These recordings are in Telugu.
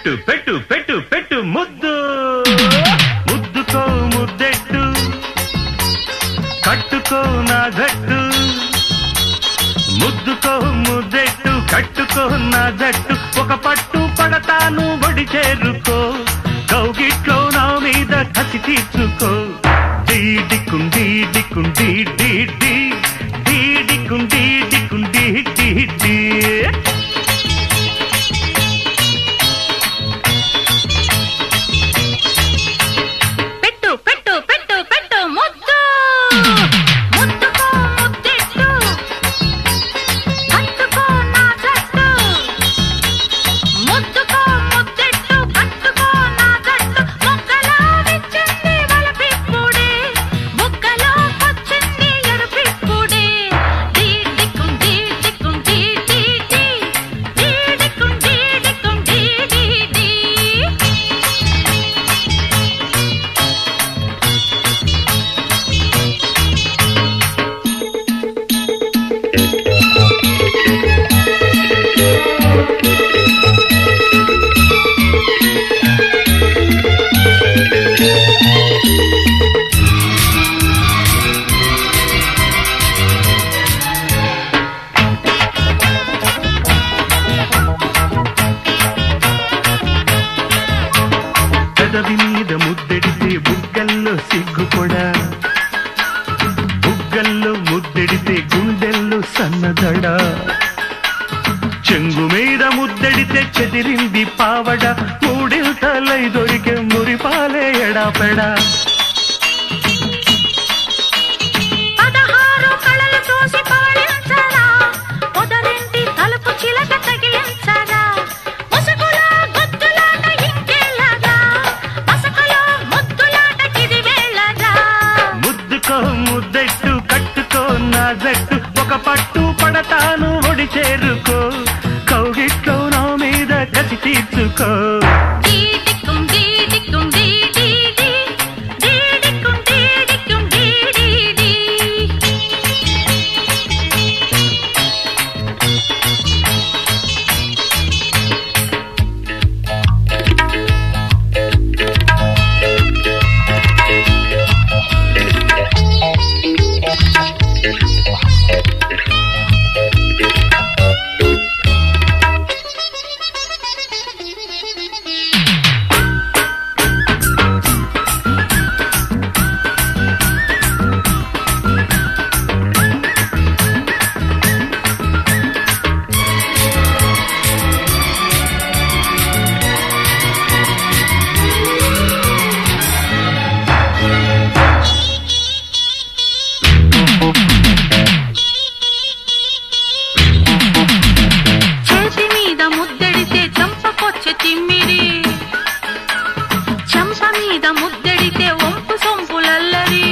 పెట్టు పెట్టు పెట్టు పెట్టు ముద్దు ముద్దుకో ముద్దెట్టు కట్టుకో నా జట్టు ముద్దుకో ముద్దెట్టు కట్టుకో నా జట్టు ఒక పట్టు పడతాను బడి చేరుకో కౌగిట్లో నా మీద కసి తీర్చుకో డీడికుం డీడికుం డీ డీ డీ డీడికుం డీడికుం డీ డీ డీ పెట్టు పెట్టు పెట్టు పెట్టు ముద్దు ముద్దుకో ముద్దెట్టు కట్టుకో నా జట్టు ముద్దుకో ముద్దెట్టు కట్టుకో నా జట్టు మొక్కలో విచ్చింది వలపిప్పుడే బుగ్గలో వచ్చింది ఎడుపిప్పుడే డీడికుం డీడికుం డీ డీ డీ డీడికుం డీడికుం డీ డీ డీ పెదవి మీద ముద్దెడితే బుగ్గల్లో సిగ్గుపొడా బుగ్గల్లో ముద్దెడితే గుండెల్లో సన్నదడ చెంగు మీద ముద్దెడితే చెదిరింది పావడ మూడింతలై దొరికే మురిపాలే ఎడాపెడా పదహారు కళలు చూసి పాడించరా పొదరింటి తలుపు చిలక తగిలించరా ముసుగులో గుద్దులాట ఇంకేలాగా పసకలో ముద్దులాట కిది వేళగా ముద్దుకో ముద్దెట్టు కట్టుకో నా జట్టు ఒక పట్టు పడతాను ఒడి చేరుకో కౌగిట్లో నా మీద కసి తీర్చుకో డీడిక్కుం డీడిక్కుం డీ డీ డీ డీడిక్కుం డీడిక్కుం డీ డీ డీ చేతి మీద ముద్దడితే చంపకొచ్చే తిమ్మిరి చెంప మీద ముద్దడితే ఒంపు సొంపులల్లరి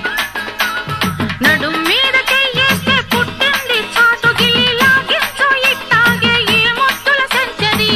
నడుం మీద చెయ్యేస్తే పుట్టింది చాటు గిలి లాగించు ఇట్టాగే ఈ ముద్దుల సెంచరీ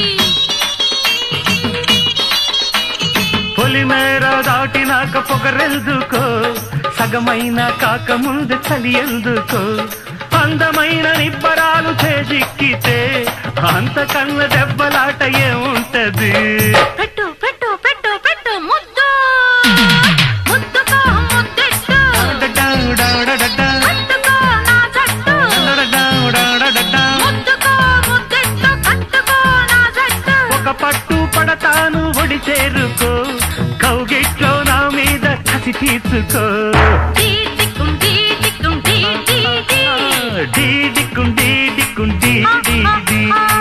పొలిమేర దాటినాక పొగరెందుకో సగమైన కాక ముందు చలి ఎందుకో అందమైన నిబ్బరాలు చేజిక్కితే అంతకన్న దెబ్బలాట ఏముంటది పెట్టు పెట్టు పెట్టు పెట్టు ముద్దు ముద్దుకో ముద్దెట్టు డడడడడడడా, కట్టుకో నా జట్టు డడడడడడడా. ముద్దుకో ముద్దెట్టు కట్టుకో నా జట్టు ఒక పట్టు పడతాను ఒడి చేరుకో కౌగిట్లో నా మీద కసి తీర్చుకో డీడిక్కుం డీడిక్కుం డీ డీ డీ డీడిక్కుం డీడిక్కుం డీ డీ డీ ఆ